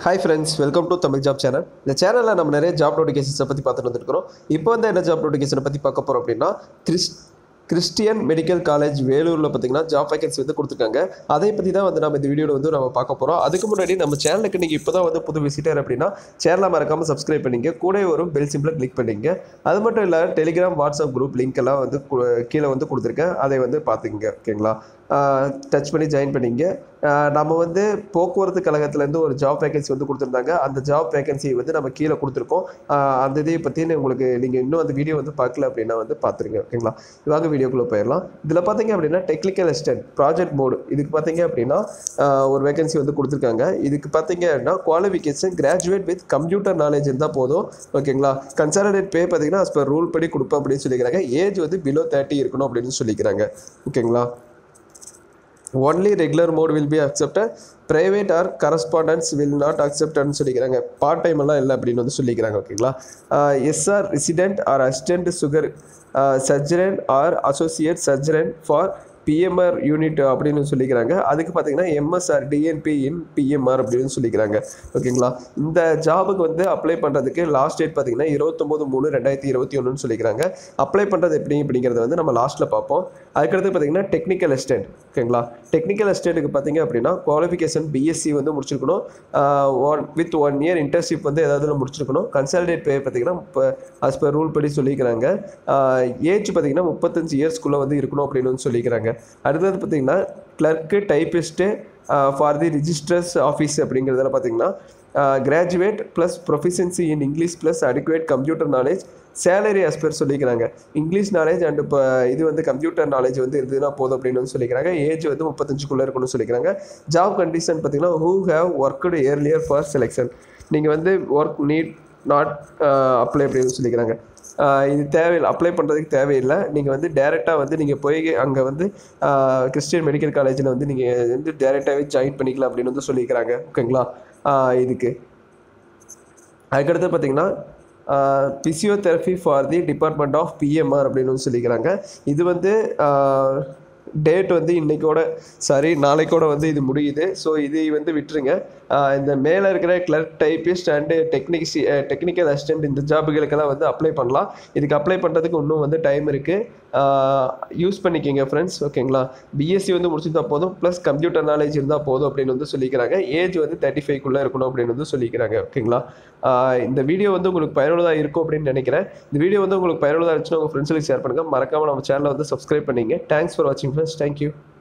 hi friends welcome to Tamil job channel இந்த சேனலில் நம்ம நிறைய ஜாப் நோட்டிஃபிகேஷன்ஸை பற்றி பார்த்துட்டு வந்துருக்கிறோம் இப்போ வந்து என்ன ஜாப் நோட்டிஃபிகேஷனை பற்றி பார்க்க போகிறோம் அப்படின்னா கிறிஸ் கிறிஸ்டியன் மெடிக்கல் காலேஜ் வேலூரில் பார்த்தீங்கன்னா ஜாப் வேகன்சி வந்து கொடுத்துருக்காங்க அதை பற்றி தான் வந்து நம்ம இந்த வீடியோவில் வந்து நம்ம பார்க்க போகிறோம் அதுக்கு முன்னாடி நம்ம சேனலுக்கு நீங்கள் இப்போ தான் வந்து புது விசிட்டர் அப்படின்னா சேனலை மறக்காமல் சப்ஸ்கிரைப் பண்ணிங்க கூட வரும் பெல் சிம்பிளை கிளிக் பண்ணிங்க அது மட்டும் இல்லை டெலிகிராம் வாட்ஸ்அப் குரூப் லிங்க் எல்லாம் வந்து கு- கீழே வந்து கொடுத்துருக்கேன் அதை வந்து பார்த்துக்குங்க ஓகேங்களா டச் பண்ணி ஜாயின் பண்ணிங்க ஆஹ் நம்ம வந்து போக்குவரத்து கழகத்துலேருந்து ஒரு ஜாப் வேகன்சி வந்து கொடுத்துருந்தாங்க அந்த ஜாப் வேகன்சி வந்து நம்ம கீழே கொடுத்துருக்கோம் ஆஹ் அந்த இதை பற்றி உங்களுக்கு நீங்கள் இன்னும் அந்த வீடியோ வந்து பார்க்கல அப்படின்னா வந்து பார்த்துருங்க ஓகேங்களா வாங்க வீடியோக்குள்ளே போயிடலாம் இதில் பார்த்தீங்க அப்படின்னா டெக்னிக்கல் அசிஸ்டன்ட் ப்ராஜெக்ட் மோடு இதுக்கு பார்த்தீங்க அப்படின்னா ஆஹ் ஒரு வேகன்சி வந்து கொடுத்துருக்காங்க இதுக்கு பார்த்தீங்க அப்படின்னா qualification graduate with computer knowledge இருந்தால் போதும் ஓகேங்களா கன்சாலிடேட் பே பார்த்தீங்கன்னா as per ரூல் படி கொடுப்போம் அப்படின்னு சொல்லிக்கிறாங்க ஏஜ் வந்து பிலோ தேர்ட்டி இருக்கணும் அப்படின்னு சொல்லிக்கிறாங்க ஓகேங்களா only regular mode will be accepted private or correspondence will not அக்செப்டட்னு சொல்லிக்கிறாங்க பார்ட் டைம் எல்லாம் இல்லை அப்படின்னு வந்து சொல்லிக்கிறாங்க ஓகேங்களா SR resident or assistant sugar surgeon or associate surgeon for PMR unit அப்படின்னு சொல்லிக்கிறாங்க அதுக்கு பார்த்தீங்கன்னா எம்எஸ்ஆர் டிஎன்பி இன் பிஎம்ஆர் அப்படின்னு சொல்லிக்கிறாங்க ஓகேங்களா இந்த ஜாபுக்கு வந்து அப்ளை பண்ணுறதுக்கு லாஸ்ட் டேட் பார்த்தீங்கன்னா இருபத்தொம்போது மூணு ரெண்டாயிரத்தி இருபத்தி ஒன்றுன்னு சொல்லிக்கிறாங்க அப்ளை பண்ணுறது எப்படி அப்படிங்கிறத வந்து நம்ம லாஸ்ட்டில் பார்ப்போம் அதுக்கடுத்து பார்த்தீங்கன்னா டெக்னிக்கல் அசிஸ்டன்ட் ஓகேங்களா டெக்னிக்கல் அசிஸ்டன்ட்டுக்கு பார்த்தீங்க அப்படின்னா குவாலிஃபிகேஷன் பிஎஸ்சி வந்து முடிச்சிருக்கணும் one with one year internship வந்து ஏதாவது முடிச்சிருக்கணும் கன்சல்டேட் பே பார்த்தீங்கன்னா இப்போ ஆஸ் பர் ரூல் படி சொல்லிக்கிறாங்க ஏஜ் பார்த்தீங்கன்னா முப்பத்தஞ்சு இயர்ஸ்க்குள்ளே வந்து இருக்கணும் அப்படின்னு வந்து சொல்லிக்கிறாங்க அடுத்தது பார்த்தீங்கன்னா clerk typist for the registrar's office அப்படிங்கிறதுல பார்த்தீங்கன்னா graduate plus proficiency in English plus adequate computer knowledge salary as per சொல்லிக்கிறாங்க இங்கிலீஷ் நாலேஜ் அண்ட் இப்போ இது வந்து கம்ப்யூட்டர் நாலேஜ் வந்து இருந்ததுன்னா போதும் அப்படின்னு வந்து சொல்லிக்கிறாங்க ஏஜ் வந்து முப்பத்தஞ்சுக்குள்ளே இருக்கணும்னு சொல்லிக்கிறாங்க ஜாப் கண்டிஷன் பார்த்தீங்கன்னா who have worked earlier for selection நீங்கள் வந்து ஒர்க் நீட் நாட் அப்ளை அப்படின்னு சொல்லிக்கிறாங்க ஆஹ் இது தேவையில்லை அப்ளை பண்ணுறதுக்கு தேவையில்லை நீங்கள் வந்து டேரெக்டாக வந்து நீங்கள் போய் அங்கே வந்து கிறிஸ்டியன் மெடிக்கல் காலேஜில் வந்து நீங்கள் வந்து டேரெக்டாகவே ஜாயின் பண்ணிக்கலாம் அப்படின்னு வந்து சொல்லிக்கிறாங்க ஓகேங்களா ஆஹ் இதுக்கு அதுக்கடுத்து பார்த்தீங்கன்னா physiotherapy for the department of PMR அப்படின்னு வந்து சொல்லிக்கிறாங்க இது வந்து டேட் வந்து இன்னைக்கோட சாரி நாளைக்கோட வந்து இது முடியுது ஸோ இது வந்து விட்டுருங்க ஆஹ் இந்த மேலே இருக்கிற கிளர்க் டைப்பிஸ்ட் அண்டு டெக்னிக்ஸி டெக்னிக்கல் அசிஸ்டன்ட் இந்த ஜாபுகளுக்கெல்லாம் வந்து அப்ளை பண்ணலாம் இதுக்கு அப்ளை பண்ணுறதுக்கு இன்னும் வந்து டைம் இருக்குது யூஸ் பண்ணிக்கிங்க ஃப்ரெண்ட்ஸ் ஓகேங்களா பிஎஸ்சி வந்து முடிச்சிருந்தா போதும் ப்ளஸ் கம்ப்யூட்டர் நாலேஜ் இருந்தால் போதும் அப்படின்னு வந்து சொல்லிக்கிறாங்க ஏஜ் வந்து தேர்ட்டி ஃபைவ்க்குள்ளே இருக்கணும் அப்படின்னு வந்து சொல்லிக்கிறாங்க ஓகேங்களா ஆஹ் இந்த வீடியோ வந்து உங்களுக்கு பயனுள்ளதாக இருக்கும் அப்படின்னு நினைக்கிறேன் இந்த வீடியோ வந்து உங்களுக்கு பயனுள்ளதாக இருந்துச்சுன்னா உங்கள் ஃப்ரெண்ட்ஸுக்கு ஷேர் பண்ணுங்கள் மறக்காமல் நம்ம சேனலை வந்து சப்ஸ்கிரைப் பண்ணிங்க தேங்க்ஸ் ஃபார் வாட்சிங் ஃப்ரெண்ட்ஸ் தேங்க்யூ